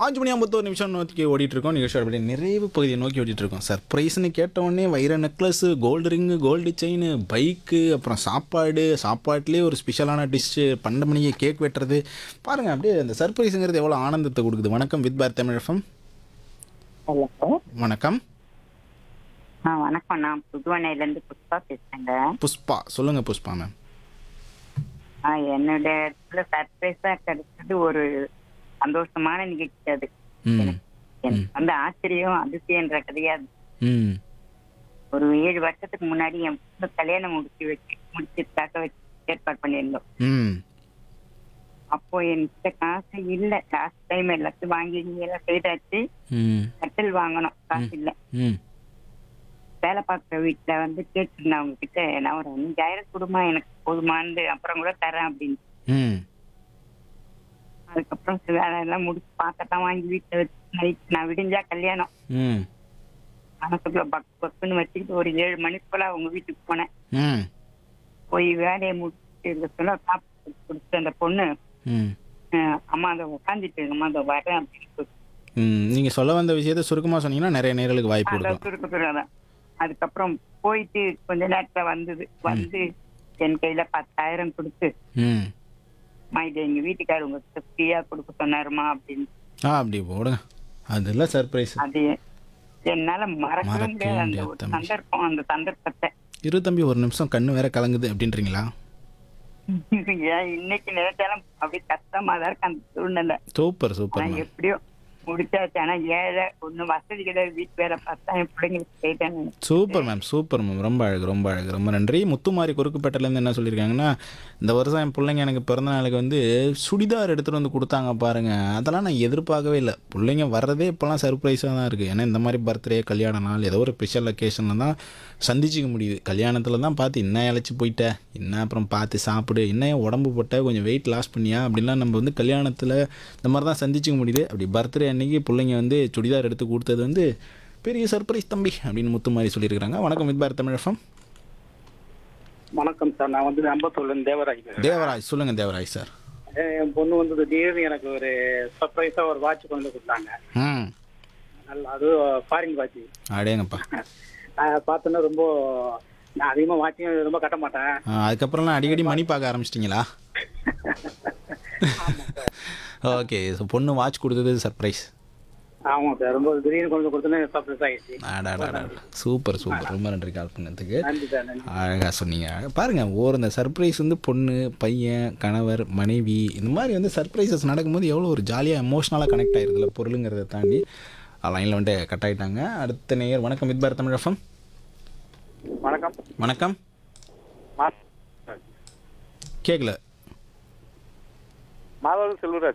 அஞ்சு மணி ஐம்பத்தோரு நிமிஷம் நோக்கி ஓடிட்டு இருக்கோம் நிகழ்ச்சி அப்படியே நிறைவு பகுதியை நோக்கி ஓடிட்டு இருக்கோம் சர்ப்ரைஸ்னு கேட்ட உடனே வைர necklace gold ring gold chain bike அப்புறம் சாப்பாடு சாப்பாட்டுலேயே ஒரு ஸ்பெஷலான டிஷ்ஷு பன்னெண்டு மணிக்கு கேக் வெட்டுறது பாருங்கள் அப்படியே அந்த சர்ப்ரைஸுங்கிறது எவ்வளோ ஆனந்தத்தை கொடுக்குது வணக்கம் வித் பார் தமிழகம் ஹலோ வணக்கம் ஆ வணக்கம் நான் புதுவனையில இருந்து புஷ்பா பேசுறேங்க புஷ்பா சொல்லுங்கள் புஷ்பா மேம் ஆ, என்னோட இடத்துல சர்ப்ரைஸா கிடைச்சது ஒரு சந்தோஷமான நிகழ்ச்சி அது ம் எனக்கு வந்து ஆச்சரியம் அதிசயன்ற கிடையாது ம் ஒரு ஏழு வருஷத்துக்கு முன்னாடி என் பொண்ணு கல்யாணம் முடிச்சு வச்சு முடிச்சதுக்காக வச்சு ஏற்பாடு பண்ணியிருந்தோம் ம் அப்போ என்கிட்ட காசு இல்ல லாஸ்ட் டைம் எல்லாத்தையும் வாங்கி எல்லாம் செய்தாச்சு ம் கட்டில் வாங்கணும் காசு இல்ல ம் வேலை பார்க்குற வீட்டுல வந்து கேட்டிருந்தேன் அவங்க கிட்ட நான் ஒரு அஞ்சாயிரம் கொடுமா எனக்கு போதுமான்னு அப்புறம் கூட தரேன் அப்படின்னு ம் அதுக்கப்புறம் சில வேலை எல்லாம் முடிச்சு பாக்கத்தான் வாங்கி வீட்டுல வச்சு நைட் நான் விடிஞ்சா கல்யாணம் ம் மனசுக்குள்ள பக் பக்குன்னு வச்சுக்கிட்டு ஒரு ஏழு மணிக்கு போல அவங்க வீட்டுக்கு போனேன் ம் போய் வேலையை முடிச்சுட்டு இருக்க சொல்ல சாப்பிட்டு கொடுத்து அந்த பொண்ணு ம் அஹ், அம்மா அதை உட்காந்துட்டு அம்மா அதை வரேன் அப்படின்னு சொல்லி ம் நீங்கள் சொல்ல வந்த விஷயத்தை சுருக்கமாக சொன்னீங்கன்னா நிறைய நேர்களுக்கு வாய்ப்பு அதை கொடுக்கும் சுருக்க சுருக்காதான் அதுக்கப்புறம் போயிட்டு கொஞ்ச நேரத்துல வந்தது வந்து என் கையில பத்தாயிரம் கொடுத்து ம் அம்மா இது எங்க வீட்டுக்காரர் உங்களுக்கு ஃப்ரீயா கொடுக்க சொன்னாருமா அப்படின்னு ஆ அப்படி போடுங்க அதெல்லாம் சர்ப்ரைஸ் அது என்னால மறக்கவே மறக்கவே முடியாது அந்த முடியாது ஒரு தம்பி. சந்தர்ப்பம் அந்த சந்தர்ப்பத்தை இரு தம்பி ஒரு நிமிஷம் கண்ணு வேற கலங்குது அப்படின்றீங்களா ஏன் இன்னைக்கு நினைச்சாலும் அப்படியே கஷ்டமா தான் இருக்கு அந்த சூழ்நிலை சூப்பர் சூப்பர் ஆனா மேம் எப்படியோ முடிச்சாச்சு ஆனா ஏழை ஒண்ணும் வசதி கிடையாது வீட்டு வேலை பார்த்தா என் பிள்ளைங்களுக்கு போயிட்டேன் சூப்பர் மேம் சூப்பர் மேம் ரொம்ப அழகு ரொம்ப அழகு ரொம்ப நன்றி முத்துமாரி குறுக்குப்பேட்டிலேருந்து என்ன சொல்லியிருக்காங்கன்னா இந்த வருஷம் என் பிள்ளைங்க எனக்கு பிறந்த நாளுக்கு வந்து சுடிதார் எடுத்துகிட்டு வந்து கொடுத்தாங்க பாருங்க அதெல்லாம் நான் எதிர்பார்க்கவே இல்லை பிள்ளைங்க வர்றதே இப்போலாம் சர்ப்ரைஸாக தான் இருக்குது ஏன்னா இந்த மாதிரி பர்த்டே கல்யாண நாள் ஏதோ ஒரு ஸ்பெஷல் அக்கேஷனில் தான் சந்திச்சிக்க முடியுது கல்யாணத்தில் தான் பார்த்து என்ன இழைச்சி போயிட்ட என்ன அப்புறம் பார்த்து சாப்பிடு என்ன என் உடம்பு போட்ட கொஞ்சம் வெயிட் லாஸ் பண்ணியா அப்படின்லாம் நம்ம வந்து கல்யாணத்தில் இந்த மாதிரி தான் சந்திச்சிக்க முடியுது அப்படி பர்த்டே அன்னைக்கு பிள்ளைங்க வந்து சுடிதார் எடுத்து கொடுத்தது வந்து பெரிய சர்ப்ரைஸ் தம்பி அப்படின்னு முத்து மாதிரி சொல்லியிருக்கிறாங்க வணக்கம் வித் பாரத் தமிழகம் வணக்கம் சார் நான் வந்து அம்பத்தூர்ல இருந்து தேவராஜ் பேசுறேன். தேவராஜ் சொல்லுங்கள் தேவராஜ் சார் என் பொண்ணு வந்து திடீர்னு எனக்கு ஒரு சர்ப்ரைஸா ஒரு வாட்ச் கொண்டு வந்து கொடுத்தாங்க ம் நல்ல அது ஃபாரின் வாட்ச் அடேங்கப்பா நான் பார்த்தோன்னா ரொம்ப நான் அதிகமா வாட்சிங் ரொம்ப கட்ட மாட்டேன் ஆ, அதுக்கப்புறம்லாம் அடிக்கடி மணி பார்க்க ஆரம்பிச்சிட்டிங்களா ஓகே ஸோ பொண்ணு வாட்ச் கொடுத்தது சர்ப்ரைஸ் ஆமா சார் ரொம்ப திடீர்னு கொண்டு வந்து கொடுத்தோன்னே சர்ப்ரைஸ் ஆயிடுச்சு ஆடாடா சூப்பர் சூப்பர் ரொம்ப நன்றி கால் பண்ணதுக்கு நன்றி சார் நன்றி அழகாக சொன்னீங்க பாருங்கள் ஒரு இந்த சர்ப்ரைஸ் வந்து பொண்ணு பையன் கணவர் மனைவி இந்த மாதிரி வந்து சர்ப்ரைசஸ் நடக்கும்போது எவ்வளோ ஒரு ஜாலியாக எமோஷ்னலாக கனெக்ட் ஆயிருதுல பொருளுங்கிறத தாண்டி லைனில் வந்துட்டு கட் ஆகிட்டாங்க அடுத்த நேயர் வணக்கம் வித் பாரத் தமிழ் எஃப்எம் வணக்கம் வணக்கம் மா- கேட்கல மாதவன் செல்வராஜ்